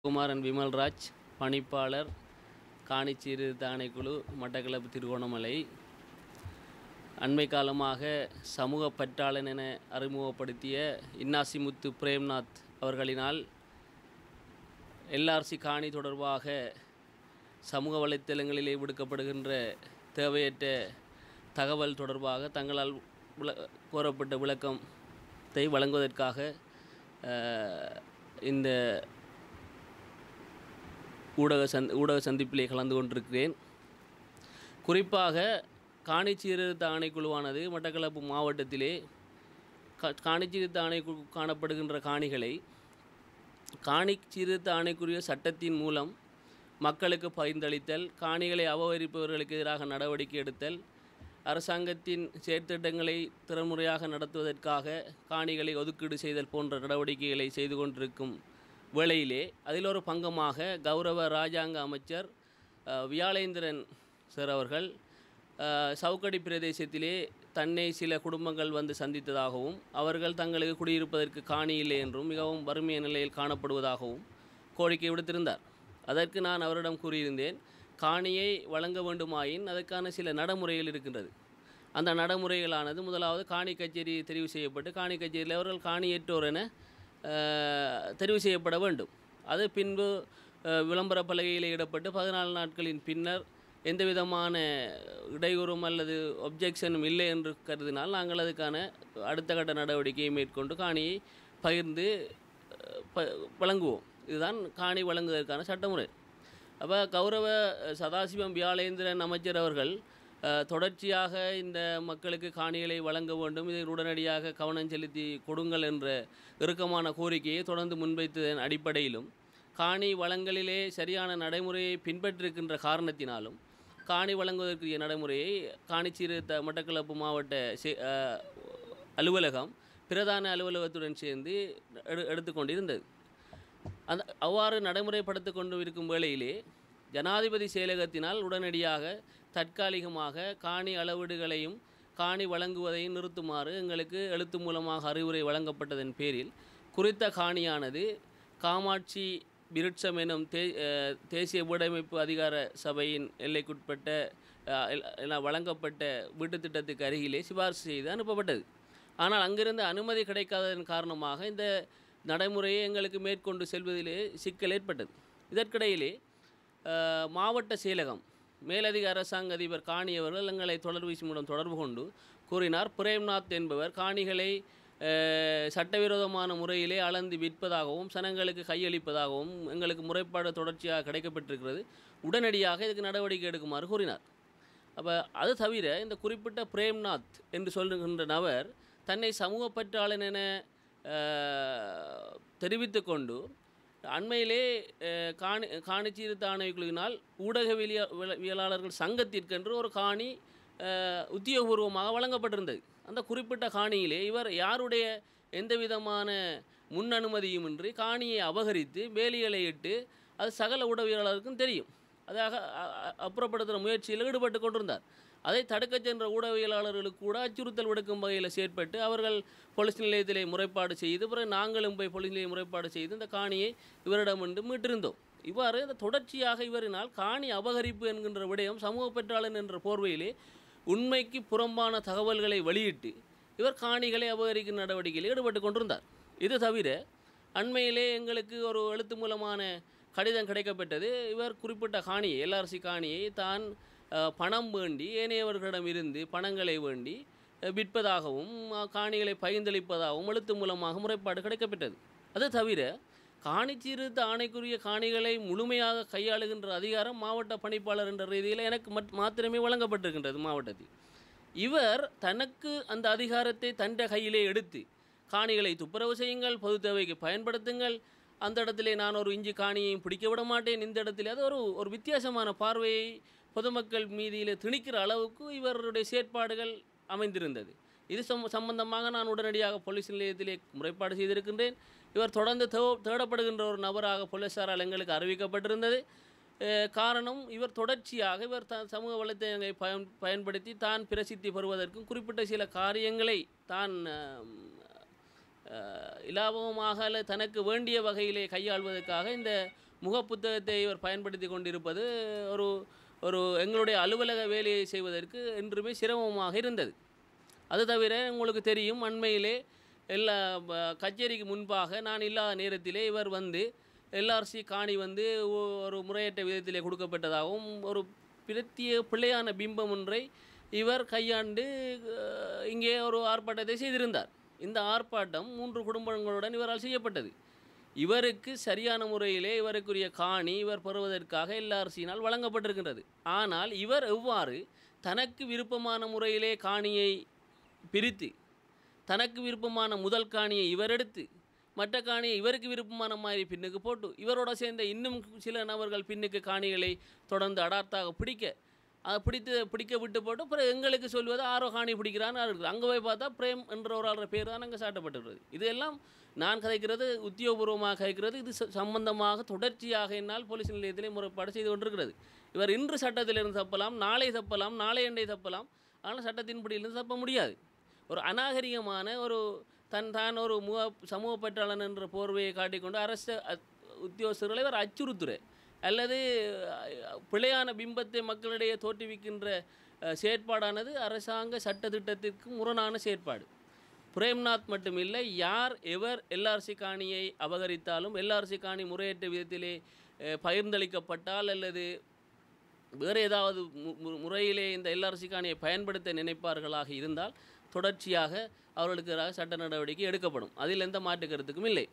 குமாரன் விமல்ராஜ் பணிப்பாளர் காணிச்சீரு தானைக்குழு மட்டக்களப்பு திருகோணமலை அண்மை காலமாக சமூக பற்றாளன் என அறிமுகப்படுத்திய இன்னாசிமுத்து பிரேம்நாத் அவர்களினால் எல்ஆர்சி காணி தொடர்பாக சமூக வலைத்தளங்களிலே விடுக்கப்படுகின்ற தேவையற்ற தகவல் தொடர்பாக தங்களால் விள கோரப்பட்ட விளக்கத்தை வழங்குவதற்காக அஹ், இந்த ஊடக சந்த் ஊடக சந்திப்பிலே கலந்து கொண்டிருக்கிறேன் குறிப்பாக காணி சீர்திருத்த ஆணைக்குழுவானது மட்டக்களப்பு மாவட்டத்திலே கா காணி சீர்திருத்த ஆணைக்குழு காணப்படுகின்ற காணிகளை காணி சீர்திருத்த ஆணைக்குரிய சட்டத்தின் மூலம் மக்களுக்கு பகிர்ந்தளித்தல் காணிகளை அபகரிப்பவர்களுக்கு எதிராக நடவடிக்கை எடுத்தல் அரசாங்கத்தின் செயற்திட்டங்களை திறமுறையாக நடத்துவதற்காக காணிகளை ஒதுக்கீடு செய்தல் போன்ற நடவடிக்கைகளை செய்து கொண்டிருக்கும் வேளையிலே அதில் ஒரு பங்கமாக கௌரவ ராஜாங்க அமைச்சர் அஹ், வியாளேந்திரன் சார் அவர்கள் அஹ், சவுக்கடி பிரதேசத்திலே தன்னை சில குடும்பங்கள் வந்து சந்தித்ததாகவும் அவர்கள் தங்களுக்கு குடியிருப்பதற்கு காணி இல்லை என்றும் மிகவும் வறுமை நிலையில் காணப்படுவதாகவும் கோரிக்கை விடுத்திருந்தார் அதற்கு நான் அவரிடம் கூறியிருந்தேன் காணியை வழங்க வேண்டுமாயின் அதற்கான சில நடைமுறைகள் இருக்கின்றது அந்த நடைமுறைகளானது முதலாவது காணி கச்சேரி தெரிவு செய்யப்பட்டு காணி கச்சேரியில் அவர்கள் காணியேற்றோர் என அஹ், தெரிவு செய்யப்பட வேண்டும் அது பின்பு அஹ், விளம்பர பலகையில் இடப்பட்டு பதினாலு நாட்களின் பின்னர் எந்த விதமான இடையூறும் அல்லது ஒப்ஜெக்ஷனும் இல்லை என்று கருதினால் நாங்கள் அதுக்கான அடுத்த கட்ட நடவடிக்கையை மேற்கொண்டு காணியை பகிர்ந்து அஹ், ப வழங்குவோம் இதுதான் காணி வழங்குவதற்கான சட்டமுறை அப்போ கௌரவ அஹ், சதாசிவம் வியாளேந்திரன் அமைச்சர் அவர்கள் அஹ், தொடர்ச்சியாக இந்த மக்களுக்கு காணிகளை வழங்க வேண்டும் இதில் உடனடியாக கவனம் செலுத்தி கொடுங்கள் என்ற இறுக்கமான கோரிக்கையை தொடர்ந்து முன்வைத்ததன் அடிப்படையிலும் காணி வழங்கலிலே சரியான நடைமுறையை பின்பற்றிருக்கின்ற காரணத்தினாலும் காணி வழங்குவதற்குரிய நடைமுறையை காணிச்சீர்திருத்த மட்டக்களப்பு மாவட்ட செ- அஹ், அலுவலகம் பிரதான அலுவலகத்துடன் சேர்ந்து எடு எடுத்துக்கொண்டிருந்தது அந்த அவ்வாறு நடைமுறைப்படுத்திக் கொண்டு இருக்கும் வேளையிலே ஜனாதிபதி செயலகத்தினால் உடனடியாக தற்காலிகமாக காணி அளவீடுகளையும் காணி வழங்குவதையும் நிறுத்துமாறு எங்களுக்கு எழுத்து மூலமாக அறிவுரை வழங்கப்பட்டதன் பேரில் குறித்த காணியானது காமாட்சி விருட்சம் எனும் தே அஹ், தேசிய வீடமைப்பு அதிகார சபையின் எல்லைக்குட்பட்ட அஹ், எல்- என வழங்கப்பட்ட வீட்டுத் திட்டத்துக்கு அருகிலே சிபாரிசு செய்து அனுப்பப்பட்டது ஆனால் அங்கிருந்து அனுமதி கிடைக்காததன் காரணமாக இந்த நடைமுறையை எங்களுக்கு மேற்கொண்டு செல்வதிலே சிக்கல் ஏற்பட்டது இதற்கிடையிலே அஹ், மாவட்ட செயலகம் மேலதிக அரசாங்க அதிபர் காணி அவர்கள் எங்களை தொலைபேசி மூலம் தொடர்பு கொண்டு கூறினார் பிரேம்நாத் என்பவர் காணிகளை அஹ், சட்டவிரோதமான முறையிலே அளந்து விற்பதாகவும் சனங்களுக்கு கையளிப்பதாகவும் எங்களுக்கு முறைப்பாடு தொடர்ச்சியாக கிடைக்கப்பட்டிருக்கிறது உடனடியாக இதுக்கு நடவடிக்கை எடுக்குமாறு கூறினார் அப்போ அது தவிர இந்த குறிப்பிட்ட பிரேம்நாத் என்று சொல்லுகின்ற நபர் தன்னை சமூக பற்றாளன் என அஹ், தெரிவித்து கொண்டு அண்மையிலே அஹ், காணி காணிச்சீர்த்த ஆணைக்குழுவினால் ஊடகவியலாளர்கள் சங்கத்திற்கென்று ஒரு காணி அஹ், உத்தியோகபூர்வமாக வழங்கப்பட்டிருந்தது அந்த குறிப்பிட்ட காணியிலே இவர் யாருடைய எந்த விதமான முன் அனுமதியுமின்றி காணியை அபகரித்து வேலிகளை இட்டு அது சகல ஊடகவியலாளருக்கும் தெரியும் அதாக அ- அ- அப்புறப்படுத்துகிற முயற்சியில் ஈடுபட்டு கொண்டிருந்தார் அதை தடுக்கச் சென்ற ஊடகவியலாளர்களுக்கு கூட அச்சுறுத்தல் விடுக்கும் வகையில் செயற்பட்டு அவர்கள் போலீஸ் நிலையத்திலே முறைப்பாடு செய்து பிறகு நாங்களும் போய் போலீஸ் நிலையம் முறைப்பாடு செய்து இந்த காணியை இவரிடமிருந்து மீட்டிருந்தோம் இவ்வாறு இந்த தொடர்ச்சியாக இவரினால் காணி அபகரிப்பு என்கின்ற விடயம் சமூக பெற்றாளன் என்ற போர்வையிலே உண்மைக்கு புறம்பான தகவல்களை வெளியிட்டு இவர் காணிகளை அபகரிக்கும் நடவடிக்கையில் ஈடுபட்டு கொண்டிருந்தார் இது தவிர அண்மையிலே எங்களுக்கு ஒரு எழுத்து மூலமான கடிதம் கிடைக்கப்பட்டது இவர் குறிப்பிட்ட காணியை எல்ஆர்சி காணியை தான் அஹ், பணம் வேண்டி ஏனையவர்களிடம் இருந்து பணங்களை வேண்டி அஹ், விற்பதாகவும் அஹ், காணிகளை பகிர்ந்தளிப்பதாகவும் எழுத்து மூலமாக முறைப்பாடு கிடைக்கப்பட்டது அது தவிர காணி சீர்திருத்த ஆணைக்குரிய காணிகளை முழுமையாக கையாளுகின்ற அதிகாரம் மாவட்ட பணிப்பாளர் என்ற ரீதியில் எனக்கு மட் மாத்திரமே வழங்கப்பட்டிருக்கின்றது மாவட்டத்தில் இவர் தனக்கு அந்த அதிகாரத்தை தன்ற கையிலே எடுத்து காணிகளை துப்புரவு செய்யுங்கள் பொது தேவைக்கு பயன்படுத்துங்கள் அந்த இடத்திலே நான் ஒரு இஞ்சி காணியையும் பிடிக்க விட மாட்டேன் இந்த இடத்திலே அது ஒரு ஒரு வித்தியாசமான பார்வையை பொதுமக்கள் மீதியில் திணிக்கிற அளவுக்கு இவருடைய செயற்பாடுகள் அமைந்திருந்தது இது சம் சம்பந்தமாக நான் உடனடியாக போலீஸ் நிலையத்திலே முறைப்பாடு செய்திருக்கின்றேன் இவர் தொடர்ந்து தே தேடப்படுகின்ற ஒரு நபராக போலீசாரால் எங்களுக்கு அறிவிக்கப்பட்டிருந்தது அஹ் காரணம் இவர் தொடர்ச்சியாக இவர் த சமூக வலைத்தளங்களை பயன் பயன்படுத்தி தான் பிரசித்தி பெறுவதற்கும் குறிப்பிட்ட சில காரியங்களை தான் அஹ், அஹ், இலாபமாக அல்லது தனக்கு வேண்டிய வகையிலே கையாள்வதற்காக இந்த முகப்புத்தகத்தை இவர் பயன்படுத்தி கொண்டிருப்பது ஒரு ஒரு எங்களுடைய அலுவலக வேலையை செய்வதற்கு என்றுமே சிரமமாக இருந்தது அது தவிர உங்களுக்கு தெரியும் அண்மையிலே எல்லா ப- கச்சேரிக்கு முன்பாக நான் இல்லாத நேரத்திலே இவர் வந்து எல்ஆர்சி காணி வந்து ஒ- ஒரு முறையற்ற விதத்திலே கொடுக்கப்பட்டதாகவும் ஒரு பிரத்திய பிள்ளையான பிம்பம் ஒன்றை இவர் கையாண்டு அஹ், இங்கே ஒரு ஆர்ப்பாட்டத்தை செய்திருந்தார் இந்த ஆர்ப்பாட்டம் மூன்று குடும்பங்களுடன் இவரால் செய்யப்பட்டது இவருக்கு சரியான முறையிலே இவருக்குரிய காணி இவர் பெறுவதற்காக எல்ஆர்சியினால் வழங்கப்பட்டிருக்கின்றது ஆனால் இவர் எவ்வாறு தனக்கு விருப்பமான முறையிலே காணியை பிரித்து தனக்கு விருப்பமான முதல் காணியை இவர் எடுத்து மற்ற காணியை இவருக்கு விருப்பமான மாதிரி பின்னுக்கு போட்டு இவரோட சேர்ந்த இன்னும் சில நபர்கள் பின்னுக்கு காணிகளை தொடர்ந்து அடார்த்தாக பிடிக்க அதை பிடித்து பிடிக்க விட்டு போட்டு அப்புறம் எங்களுக்கு சொல்வது ஆரோ காணி பிடிக்கிறான்னு இருக்குது அங்கே போய் பார்த்தா பிரேம் என்ற ஒரு ஆளோட பேர் தான் அங்கே சாட்டப்பட்டுள்ளது இதெல்லாம் நான் கதைக்கிறது உத்தியோகபூர்வமாக கதைக்கிறது இது ச- சம்பந்தமாக தொடர்ச்சியாக என்னால் போலீஸ் நிலையத்திலே முறைப்பாடு செய்து கொண்டிருக்கிறது இவர் இன்று சட்டத்திலிருந்து தப்பலாம் நாளை தப்பலாம் நாளை அண்டை தப்பலாம் ஆனால் சட்டத்தின்படியிலிருந்து தப்ப முடியாது ஒரு அநாகரிகமான ஒரு தன் தான் ஒரு முக சமூக பற்றாளன் என்ற போர்வையை காட்டிக்கொண்டு அரசு அ- உத்தியோகஸ்தர்களை இவர் அச்சுறுத்துற அல்லது அஹ், பிழையான பிம்பத்தை மக்களிடையே தோற்றுவிக்கின்ற அஹ், செயற்பாடானது அரசாங்க சட்டத்திட்டத்திற்கு முரணான செயற்பாடு பிரேம்நாத் மட்டுமில்லை யார் எவர் எல்ஆர்சி காணியை அபகரித்தாலும் எல்ஆர்சி காணி முறையற்ற விதத்திலே அஹ், பகிர்ந்தளிக்கப்பட்டால் அல்லது வேறு ஏதாவது மு- மு- முறையிலே இந்த எல்ஆர்சி காணியை பயன்படுத்த நினைப்பார்களாக இருந்தால் தொடர்ச்சியாக அவர்களுக்கு எதிராக சட்ட நடவடிக்கை எடுக்கப்படும் அதில் எந்த மாற்று கருத்துக்கும் இல்லை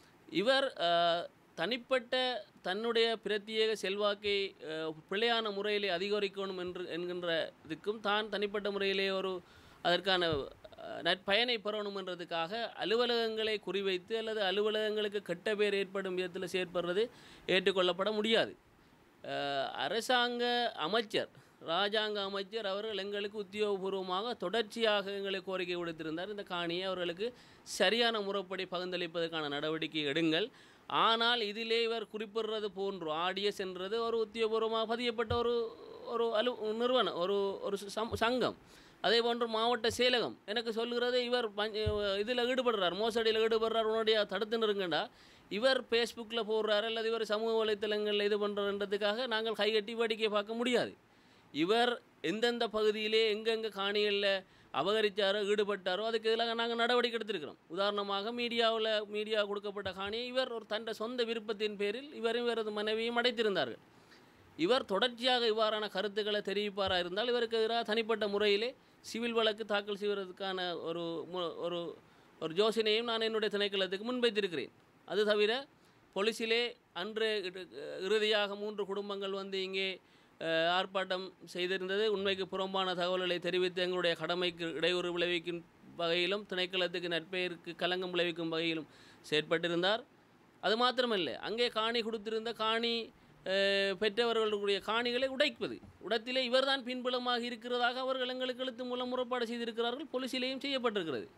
இவர் அஹ், தனிப்பட்ட தன்னுடைய பிரத்யேக செல்வாக்கை அஹ், பிழையான முறையிலே அதிகரிக்கணும் என்று என்கின்ற இதுக்கும் தான் தனிப்பட்ட முறையிலே ஒரு அதற்கான அஹ், நற்பயனை பெறணும் என்றதுக்காக அலுவலகங்களை குறிவைத்து அல்லது அலுவலகங்களுக்கு கெட்ட பேர் ஏற்படும் விதத்தில் செயற்படுறது ஏற்றுக்கொள்ளப்பட முடியாது அஹ், அரசாங்க அமைச்சர் ராஜாங்க அமைச்சர் அவர்கள் எங்களுக்கு உத்தியோகபூர்வமாக தொடர்ச்சியாக எங்களுக்கு கோரிக்கை விடுத்திருந்தார் இந்த காணியை அவர்களுக்கு சரியான முறைப்படி பகிர்ந்தளிப்பதற்கான நடவடிக்கை எடுங்கள் ஆனால் இதிலே இவர் குறிப்பிடுறது போன்று ஆடியஸ் என்றது ஒரு உத்தியோகபூர்வமாக பதியப்பட்ட ஒரு ஒரு அலு நிறுவனம் ஒரு ஒரு சம் சங்கம் அதே போன்று மாவட்ட செயலகம் எனக்கு சொல்லுகிறது இவர் இதில் ஈடுபடுறார் மோசடியில் ஈடுபடுறார் உன்னுடைய தடுத்து நிறுங்கண்டா இவர் ஃபேஸ்புக்கில் போடுறாரு அல்லது இவர் சமூக வலைத்தளங்களில் இது பண்ணுறன்றதுக்காக நாங்கள் கைகட்டி வேடிக்கை பார்க்க முடியாது இவர் எந்தெந்த பகுதியிலே எங்கெங்கே காணிகளில் அபகரித்தாரோ ஈடுபட்டாரோ அதுக்கு எதிராக நாங்கள் நடவடிக்கை எடுத்திருக்கிறோம் உதாரணமாக மீடியாவில் மீடியா கொடுக்கப்பட்ட காணியை இவர் ஒரு தன்னுடைய சொந்த விருப்பத்தின் பேரில் இவரும் இவரது மனைவியும் அடைத்திருந்தார்கள் இவர் தொடர்ச்சியாக இவ்வாறான கருத்துக்களை தெரிவிப்பாராக இருந்தால் இவருக்கு எதிராக தனிப்பட்ட முறையிலே சிவில் வழக்கு தாக்கல் செய்வதற்கான ஒரு மு- ஒரு ஒரு யோசனையும் நான் என்னுடைய திணைக்களத்துக்கு முன்வைத்திருக்கிறேன் அது தவிர போலீஸிலே அன்று இறு- இறுதியாக மூன்று குடும்பங்கள் வந்து இங்கே அஹ், ஆர்ப்பாட்டம் செய்திருந்தது உண்மைக்கு புறம்பான தகவல்களை தெரிவித்து எங்களுடைய கடமைக்கு இடையூறு விளைவிக்கும் வகையிலும் திணைக்களத்துக்கு நற்பெயருக்கு களங்கம் விளைவிக்கும் வகையிலும் செயற்பட்டிருந்தார் அது மாத்திரமல்ல அங்கே காணி கொடுத்திருந்த காணி அஹ், பெற்றவர்களுடைய காணிகளை உடைப்பது உடத்திலே இவர்தான் பின்புலமாக இருக்கிறதாக அவர்கள் எங்களுக்கு எழுத்து மூலம் முறைப்பாடு செய்திருக்கிறார்கள் போலீசிலேயும் செய்யப்பட்டிருக்கிறது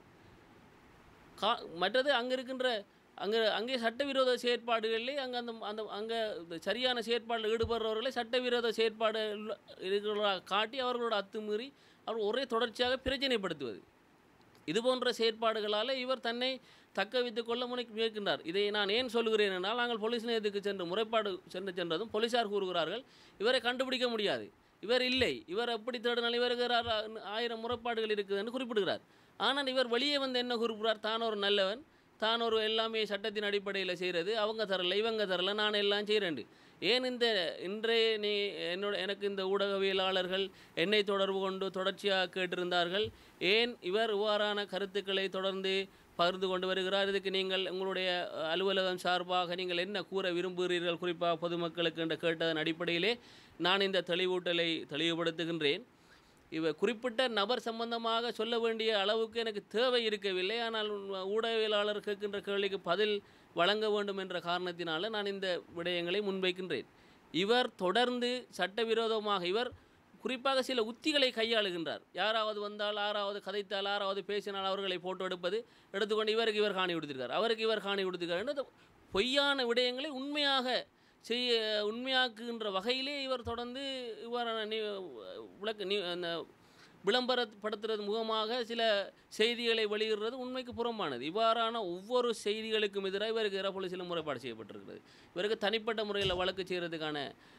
கா மற்றது அங்கே இருக்கின்ற அங்கே அங்கே சட்டவிரோத செயற்பாடுகளிலே அங்கே அந்த அந்த அங்கே இந்த சரியான செயற்பாடில் ஈடுபடுறவர்களை சட்டவிரோத செயற்பாடு இருக்கிறவர்களாக காட்டி அவர்களோட அத்துமீறி அவர் ஒரே தொடர்ச்சியாக பிரச்சனைப்படுத்துவது இது போன்ற செயற்பாடுகளால் இவர் தன்னை தக்க வைத்துக் கொள்ள முனை முயற்கின்றார் இதை நான் ஏன் சொல்கிறேன் என்றால் நாங்கள் போலீஸ் நிலையத்துக்கு சென்று முறைப்பாடு சென்று சென்றதும் போலீசார் கூறுகிறார்கள் இவரை கண்டுபிடிக்க முடியாது இவர் இல்லை இவர் எப்படி தேடினால் இவருக்கு ஒரு ஆ- ஆயிரம் முறைப்பாடுகள் இருக்குதுன்னு குறிப்பிடுகிறார் ஆனால் இவர் வெளியே வந்து என்ன குறிப்பிடுறார் தான் ஒரு நல்லவன் தான் ஒரு எல்லாமே சட்டத்தின் அடிப்படையில் செய்கிறது அவங்க தரல இவங்க தரல நான் எல்லாம் செய்கிறேன் ஏன் இந்த இன்றைய நீ என்னோட எனக்கு இந்த ஊடகவியலாளர்கள் என்னை தொடர்பு கொண்டு தொடர்ச்சியாக கேட்டிருந்தார்கள் ஏன் இவர் இவ்வாறான கருத்துக்களை தொடர்ந்து பகிர்ந்து கொண்டு வருகிறார் இதுக்கு நீங்கள் உங்களுடைய அஹ், அலுவலகம் சார்பாக நீங்கள் என்ன கூற விரும்புகிறீர்கள் குறிப்பாக பொதுமக்களுக்கு என்று கேட்டதன் அடிப்படையிலே நான் இந்த தெளிவூட்டலை தெளிவுபடுத்துகின்றேன் இவ குறிப்பிட்ட நபர் சம்பந்தமாக சொல்ல வேண்டிய அளவுக்கு எனக்கு தேவை இருக்கவில்லை ஆனால் உன் ஊடகவியலாளர் கேட்கின்ற கேள்விக்கு பதில் வழங்க வேண்டும் என்ற காரணத்தினால நான் இந்த விடயங்களை முன்வைக்கின்றேன் இவர் தொடர்ந்து சட்டவிரோதமாக இவர் குறிப்பாக சில உத்திகளை கையாளுகின்றார் யாராவது வந்தால் யாராவது கதைத்தால் யாராவது பேசினால் அவர்களை போட்டோ எடுப்பது எடுத்துக்கொண்டு இவருக்கு இவர் காணி கொடுத்திருக்கார் அவருக்கு இவர் காணி கொடுத்திருக்கார் என்று பொய்யான விடயங்களை உண்மையாக செய்ய உண்மையாக்குகின்ற வகையிலே இவர் தொடர்ந்து இவ்வாறான நீ விளக்கு நீ அந்த விளம்பரப்படுத்துறது முகமாக சில செய்திகளை வெளியிடுறது உண்மைக்கு புறம்பானது இவ்வாறான ஒவ்வொரு செய்திகளுக்கும் எதிராக இவருக்கு எதிராக போலீஸில் முறைப்பாடு செய்யப்பட்டிருக்கிறது இவருக்கு தனிப்பட்ட முறையில் வழக்கு செய்கிறதுக்கான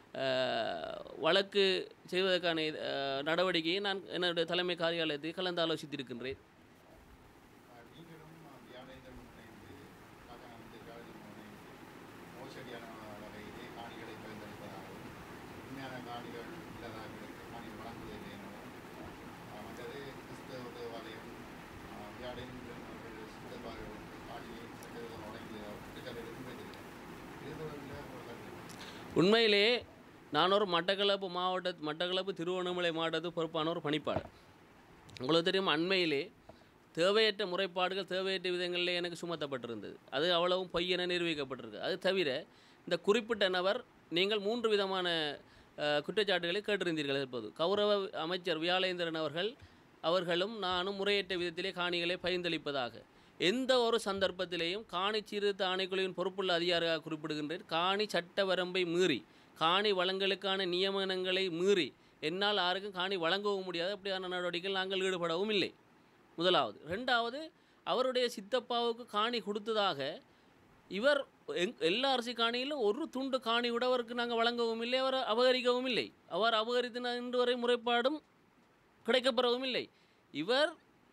அஹ், வழக்கு செய்வதற்கான அஹ், நடவடிக்கையை நான் என்னுடைய தலைமை காரியாலயத்தை கலந்து ஆலோசித்திருக்கின்றேன் நீங்களும் வியாழேந்திரன் இணைந்து காக்கானத்து வியாழேந்திரன் இணைந்து மோசடியான வகையிலே காணிகளை பரிந்துரைப்பதாகவும் உண்மையான காணிகள் இல்லாதவர்களுக்கு காணி வழங்குவதில்லை எனவும் அஹ், மற்றது கிறிஸ்தவ தேவாலயம் அஹ், வியாழேந்திரன் அவர்கள் சுத்தபார்களுக்கு காணியை சட்டவிதம் வழங்கியதாக குற்றச்சாட்டு முன்வைத்திருக்கிறார் இது தொடர்பில் ஒரு கருத்து உண்மையிலே நான் ஒரு மட்டக்களப்பு மாவட்ட மட்டக்களப்பு திருவண்ணாமலை மாவட்டத்து பொறுப்பான ஒரு பணிப்பாளர் உங்களுக்கு தெரியும் அண்மையிலே தேவையற்ற முறைப்பாடுகள் தேவையற்ற விதங்களிலே எனக்கு சுமத்தப்பட்டிருந்தது அது அவ்வளவும் பொய் என நிரூபிக்கப்பட்டிருக்கு அது தவிர இந்த குறிப்பிட்ட நபர் நீங்கள் மூன்று விதமான அஹ், குற்றச்சாட்டுகளை கேட்டிருந்தீர்கள் இப்போது கௌரவ அமைச்சர் வியாழேந்திரன் அவர்கள் அவர்களும் நானும் முறையற்ற விதத்திலே காணிகளை பகிர்ந்தளிப்பதாக எந்த ஒரு சந்தர்ப்பத்திலேயும் காணி சீர்திருத்த ஆணைக்குழுவின் பொறுப்புள்ள அதிகாரியாக குறிப்பிடுகின்றேன் காணி சட்ட வரம்பை மீறி காணி வழங்கலுக்கான நியமனங்களை மீறி என்னால் யாருக்கும் காணி வழங்கவும் முடியாது அப்படியான நடவடிக்கைகள் நாங்கள் ஈடுபடவும் இல்லை முதலாவது ரெண்டாவது அவருடைய சித்தப்பாவுக்கு காணி கொடுத்ததாக இவர் எங் எல்லா அரசு காணியிலும் ஒரு துண்டு காணி கூட அவருக்கு நாங்கள் வழங்கவும் இல்லை அவரை அபகரிக்கவும் இல்லை அவர் அபகரித்து இன்று வரை முறைப்பாடும் கிடைக்கப்பெறவும் இல்லை இவர்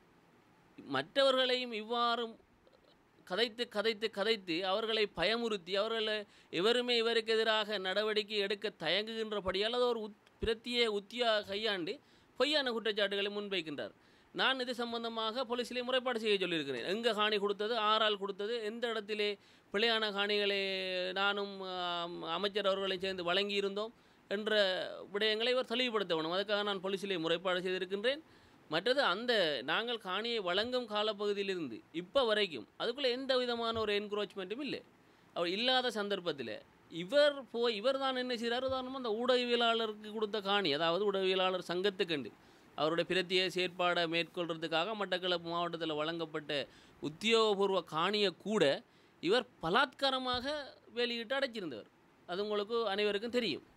மற்றவர்களையும் இவ்வாறு கதைத்து கதைத்து கதைத்து அவர்களை பயமுறுத்தி அவர்களை எவருமே இவருக்கு எதிராக நடவடிக்கை எடுக்க தயங்குகின்றபடியால் அது ஒரு உத் பிரத்திய உத்தியாக கையாண்டு பொய்யான குற்றச்சாட்டுகளை முன்வைக்கின்றார் நான் இது சம்பந்தமாக போலீஸிலே முறைப்பாடு செய்ய சொல்லியிருக்கிறேன் எங்கே காணி கொடுத்தது ஆறால் கொடுத்தது எந்த இடத்திலே பிழையான காணிகளை நானும் ஆம், அமைச்சர் அவர்களையும் சேர்ந்து வழங்கியிருந்தோம் என்ற விடயங்களை இவர் தெளிவுபடுத்த வேணும் அதுக்காக நான் போலீஸிலே முறைப்பாடு செய்திருக்கின்றேன் மற்றது அந்த நாங்கள் காணியை வழங்கும் காலப்பகுதியிலிருந்து இப்போ வரைக்கும் அதுக்குள்ளே எந்த விதமான ஒரு என்க்ரோச்மெண்ட்டும் இல்லை அவர் இல்லாத சந்தர்ப்பத்தில் இவர் போய் இவர் தான் என்ன செய்கிறார் உதாரணமாக அந்த ஊடகவியலாளருக்கு கொடுத்த காணி அதாவது ஊடகவியலாளர் சங்கத்துக்கண்டு அவருடைய பிரத்திய செயற்பாடை மேற்கொள்றதுக்காக மட்டக்களப்பு மாவட்டத்தில் வழங்கப்பட்ட உத்தியோகபூர்வ காணியை கூட இவர் பலாத்காரமாக வெளியிட்டு அடைச்சிருந்தவர் அது உங்களுக்கு அனைவருக்கும் தெரியும்